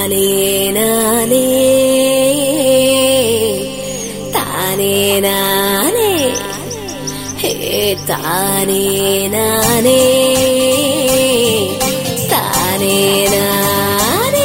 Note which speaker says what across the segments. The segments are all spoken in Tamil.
Speaker 1: தானே நானே தானே நானே ஹே தானே நானே தானே நானே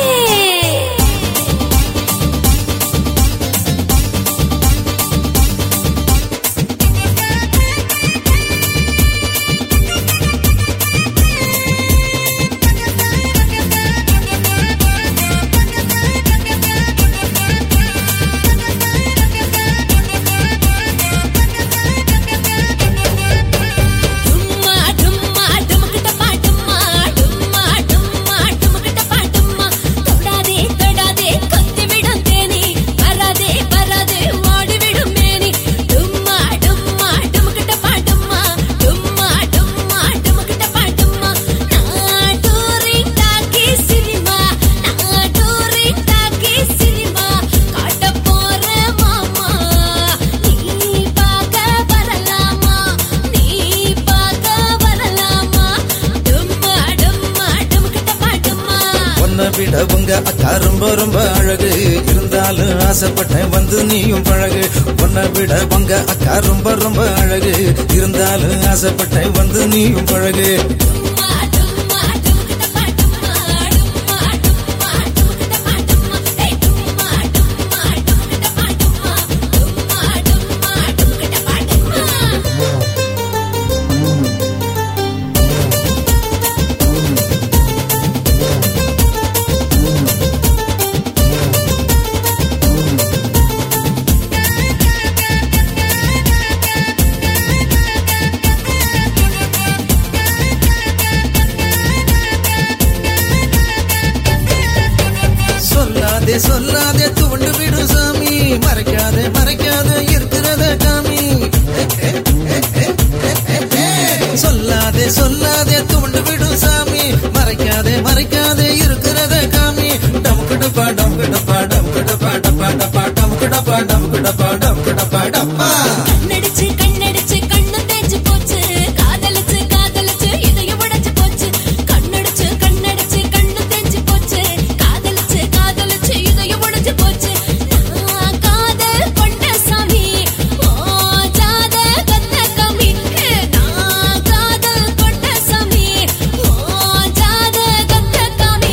Speaker 1: டும்மா டும்மா டுமுக்கிட்ட பாட்டும்மா டும்மா டும்மா டுமுக்கிட்ட பாட்டும்மா தொடாதே தொடாதே கொத்தி விடும் தேனி வராதே வராதே ஓடி விடும் மேனி டும்மா டும்மா டுமுக்கிட்ட பாட்டும்மா டும்மா டும்மா டுமுக்கிட்ட பாட்டும்மா நான் டூரிங் டாக்கி சினிமா நான் டூரிங் டாக்கி சினிமா காட்ட போற மாமா நீ பார்க்க வரலாமா நீ பார்க்க வரலாமா டும்மா டும்மா டுமுக்கிட்ட பாட்டும்மா
Speaker 2: உன்னை விட உங்க அக்கா ரொம்ப ரொம்ப அழகு இருந்தாலும் ஆசைப்பட்டேன் வந்து நீயும் பழகு உன்னை விட உங்க அக்கா ரொம்ப ரொம்ப அழகு இருந்தாலும் ஆசைப்பட்டேன் வந்து நீயும் பழகு
Speaker 1: டும்மா டும்மா டுமுக்கிட்ட பாட்டும்மா டும்மா டும்மா டுமுக்கிட்ட பாட்டும்மா ஏய் டும்மா டும்மா டுமுக்கிட்ட பாட்டும்மா டும்மா டும்மா டுமுக்கிட்ட பாட்டும்மா
Speaker 2: சொல்லாதே சொல்லாதே துவண்டு விடு சாமி மறைக்காதே மறைக்காதே இருக்கிறத காமி சொல்லாதே சொல்லாதே துவண்டு விடு சாமி மறைக்காதே மறைக்காதே இருக்கிறத காமி டம்குடப்பா டம்குடப்பா டம்குடப்பா டப்பா டப்பா டம்குடப்பா டம்குடப்பா டம்குடப்பா டப்பா
Speaker 1: கண்ணடிச்சு கண்ணடிச்சு கண்ணு தேஞ்சு போச்சு காதலிச்சு காதலிச்சு இதயம் உடைச்சு போச்சு கண்ணடிச்சு கண்ணடிச்சு கண்ணு தேஞ்சு போச்சு காதலிச்சு காதலிச்சு இதயம் உடைச்சு போச்சு நான் காதல் கொண்ட சாமி ஓ ஜாத கத்த கம்மி ஹே, நான் காதல் கொண்ட சாமி ஓ ஜாத கத்த கம்மி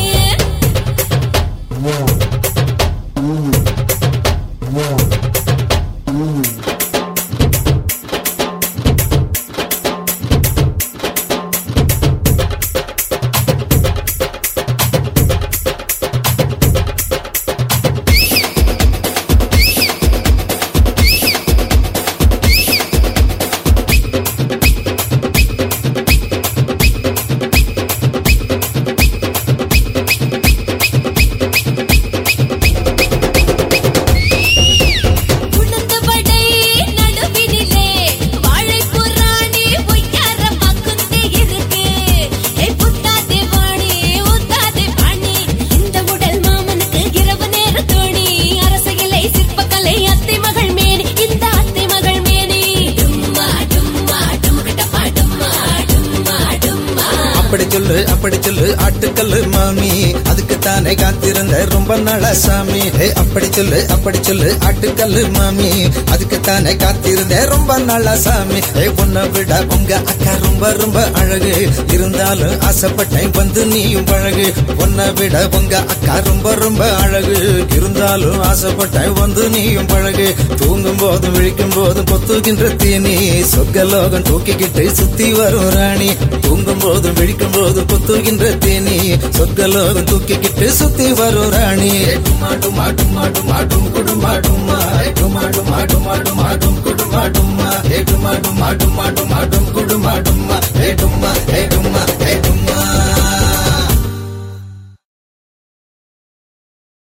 Speaker 1: உளுந்து வடை நடுவினிலே வாழைப்பூ ராணி பொய்க்காரம்மா குந்தி இருக்கு ஏ புத்தாதே வாணி ஊத்தாதே பாணி இந்த உடல் மாமனுக்கு இரவு நேர தோணி அரசையிலை சிற்பக்கலை அத்தை மகள் மேனி இந்த அத்தை மகள் மேனி டும்மா டும்மா டும்கிட்ட பாடும்மா டும்மா டும்மா
Speaker 2: அப்படி சொல்லு அப்படி சொல்லு ஆட்டுக்கல்லு மாமி அதுக்கு தானே காத்திருந்த ரொம்ப நாளா சாமி ஏ அப்படி சொல்லு அப்படி சொல்லு ஆட்டுக்கல்லு மாமி அதுக்கு தானே காத்திருந்த ரொம்ப நாளா சாமி ஏ உன்னை விட உங்க அக்கா ரொம்ப ரொம்ப அழகு இருந்தாலும் ஆசைப்பட்டேன் வந்து நீயும் பழகு உன்னை விட உங்க அக்கா ரொம்ப ரொம்ப அழகு இருந்தாலும் ஆசைப்பட்டேன் வந்து நீயும் பழகு தூங்கும் போதும் விழிக்கும் போதும் பொத்துகின்ற தீனி சொர்க்கலோகம் தூக்கிக்கிட்டு சுத்தி வரும் ராணி தூங்கும் போதும் விழிக்கும் போதும் பொத்துகின்ற தேனி சொர்க்கலோகம் தூக்கிக்கிட்டு சுத்தி வரும் ராணி மாட்டும் மாட்டும் மாட்டும் மாட்டும் குடுமாடுமா மாட்டும் மாட்டும் மாட்டும் மாட்டும் குடுமாடுமா மாட்டும் மாட்டும் மாட்டும் மாட்டும் குடுமாடுமா